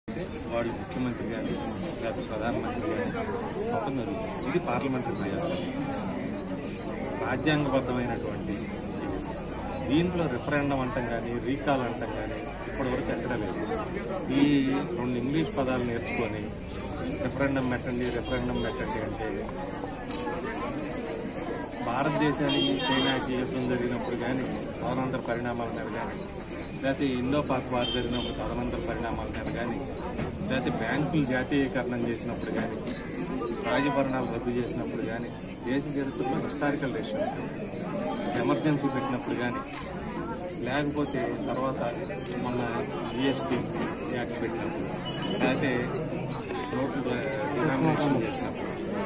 అంటే వాళ్ళు ముఖ్యమంత్రి కానీ లేకపోతే ప్రధానమంత్రి కానీ మొత్తం జరుగుతుంది ఇది పార్లమెంటరీ ప్రజాస్వామ్యం రాజ్యాంగబద్ధమైనటువంటి ఇది. దీంట్లో రిఫరెండం అంటాం కానీ రీకాల్ అంటాం కానీ ఇప్పటివరకు ఎక్కడ లేదు ఈ రెండు ఇంగ్లీష్ పదాలు నేర్చుకొని రిఫరెండం పెట్టండి రిఫరెండం పెట్టండి అంటే భారతదేశానికి చైనాకి యుద్ధం జరిగినప్పుడు కానీ తదనంతర పరిణామాల మీద కానీ లేకపోతే ఇండో పాక్ వార్ జరిగినప్పుడు తదనంతర పరిణామాల మీద కానీ లేకపోతే బ్యాంకులు జాతీయకరణం చేసినప్పుడు కానీ రాజభరణాలు రద్దు చేసినప్పుడు కానీ దేశ చరిత్రలో హిస్టారికల్ డెసిషన్స్ ఎమర్జెన్సీ పెట్టినప్పుడు కానీ లేకపోతే తర్వాత మొన్న జిఎస్టీ యాక్ట్ పెట్టినప్పుడు లేకపోతే నోట్లు డినామినేషన్ చేసినప్పుడు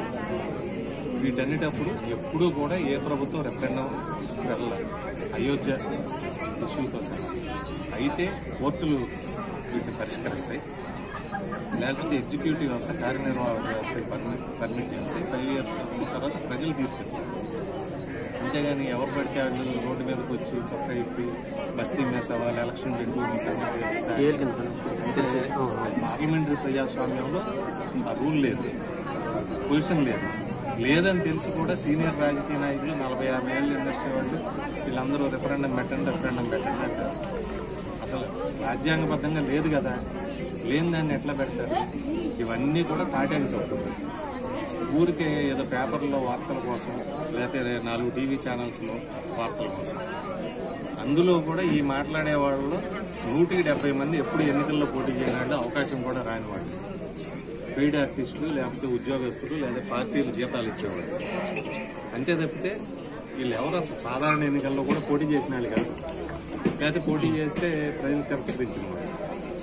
వీటన్నిటప్పుడు ఎప్పుడూ కూడా ఏ ప్రభుత్వం రెఫరెండం వెళ్ళాలి అయోధ్య ఇష్యూతో సహా అయితే కోర్టులు వీటిని పరిష్కరిస్తాయి లేకపోతే ఎగ్జిక్యూటివ్ వ్యవస్థ కార్యనిర్వాహక వ్యవస్థ పర్మిట్ పర్మిట్ చేస్తాయి ఫైవ్ ఇయర్స్ తర్వాత ప్రజలు తీర్పిస్తారు అంతేగాని ఎవరు పడితే వాళ్ళు రోడ్డు మీదకి వచ్చి చొక్క ఇప్పి బస్తీ మీద సవాల్ ఎలక్షన్ పెట్టు మీ సంగతి తెలుస్తాయి పార్లమెంటరీ ప్రజాస్వామ్యంలో ఆ రూల్ లేదు పొజిషన్ లేదు లేదని తెలిసి కూడా సీనియర్ రాజకీయ నాయకులు నలభై యాభై ఏళ్ళు ఇండస్ట్రీ వాళ్ళు వీళ్ళందరూ రిఫరెండం పెట్టండి రిఫరెండం పెట్టండి అంటారు అసలు రాజ్యాంగబద్ధంగా లేదు కదా లేని దాన్ని ఎట్లా పెడతారు ఇవన్నీ కూడా తాటాకి చెప్తుంది ఊరికే ఏదో పేపర్లో వార్తల కోసం లేకపోతే నాలుగు టీవీ ఛానల్స్లో వార్తల కోసం అందులో కూడా ఈ మాట్లాడే వాళ్ళు నూటికి డెబ్బై మంది ఎప్పుడు ఎన్నికల్లో పోటీ చేయడానికి అవకాశం కూడా రాని వాళ్ళు పెయిడ్ ఆర్టిస్టులు లేకపోతే ఉద్యోగస్తులు లేదా పార్టీలు జీతాలు ఇచ్చేవాళ్ళు అంతే తప్పితే వీళ్ళు ఎవరు అసలు సాధారణ ఎన్నికల్లో కూడా పోటీ చేసిన వాళ్ళు కాదు లేకపోతే పోటీ చేస్తే ప్రజలు తిరస్కరించిన వాళ్ళు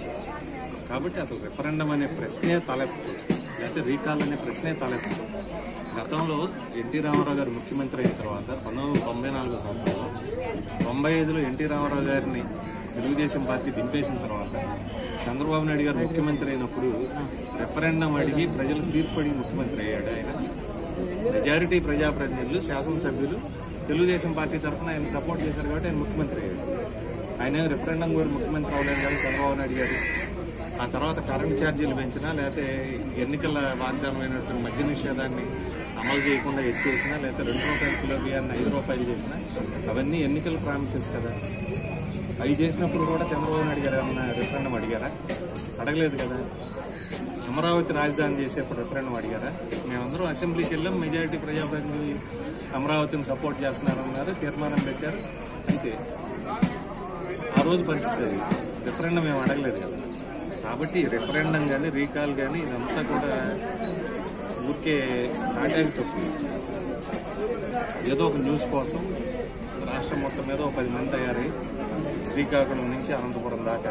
కాబట్టి అసలు రెఫరెండం అనే ప్రశ్నే తలెత్తు లేకపోతే రీకాల్ అనే ప్రశ్నే తలెత్తు గతంలో ఎన్టీ రామారావు గారు ముఖ్యమంత్రి అయిన తర్వాత పంతొమ్మిది వందల తొంభై నాలుగో సంవత్సరంలో తొంభై ఐదులో ఎన్టీ రామారావు గారిని తెలుగుదేశం పార్టీ దింపేసిన తర్వాత చంద్రబాబు నాయుడు గారు ముఖ్యమంత్రి అయినప్పుడు రెఫరెండం అడిగి ప్రజలు తీర్పు అడిగి ముఖ్యమంత్రి అయ్యాడు ఆయన మెజారిటీ ప్రజాప్రతినిధులు శాసనసభ్యులు తెలుగుదేశం పార్టీ తరఫున ఆయన సపోర్ట్ చేశారు కాబట్టి ఆయన ముఖ్యమంత్రి అయ్యాడు ఆయన రెఫరెండం కోరి ముఖ్యమంత్రి అవ్వలేదు కానీ చంద్రబాబు నాయుడు గారు ఆ తర్వాత కరెంట్ ఛార్జీలు పెంచినా లేకపోతే ఎన్నికల వాగ్దానమైనటువంటి మద్య నిషేధాన్ని అమలు చేయకుండా ఎత్తేసినా లేకపోతే రెండు రూపాయల కిలో బియ్యాన్ని ఐదు రూపాయలు చేసినా అవన్నీ ఎన్నికల ప్రామిసెస్ కదా అవి చేసినప్పుడు కూడా చంద్రబాబు నాయుడు గారు ఏమన్నా రెఫరెండం అడిగారా అడగలేదు కదా అమరావతి రాజధాని చేసేప్పుడు రెఫరెండం అడిగారా మేమందరం అసెంబ్లీకి వెళ్ళాం మెజారిటీ ప్రజాప్రతినిధులు అమరావతిని సపోర్ట్ చేస్తున్నారన్నారు తీర్మానం పెట్టారు అంతే ఆ రోజు పరిస్థితి అది రెఫరెండం మేము అడగలేదు కదా కాబట్టి రెఫరెండం కానీ రీకాల్ కానీ ఇదంతా కూడా ఊరికే కాంటాక్ట్ చెప్పు ఏదో ఒక న్యూస్ కోసం రాష్ట్రం మొత్తం మీద ఒక పది మంది తయారై శ్రీకాకుళం నుంచి అనంతపురం దాకా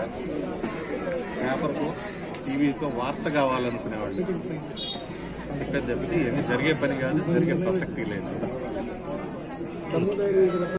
పేపర్కు టీవీతో వార్త కావాలనుకునేవాళ్ళు చెప్పేది తప్పితే ఇవన్నీ జరిగే పని కాదు జరిగే ప్రసక్తి లేదు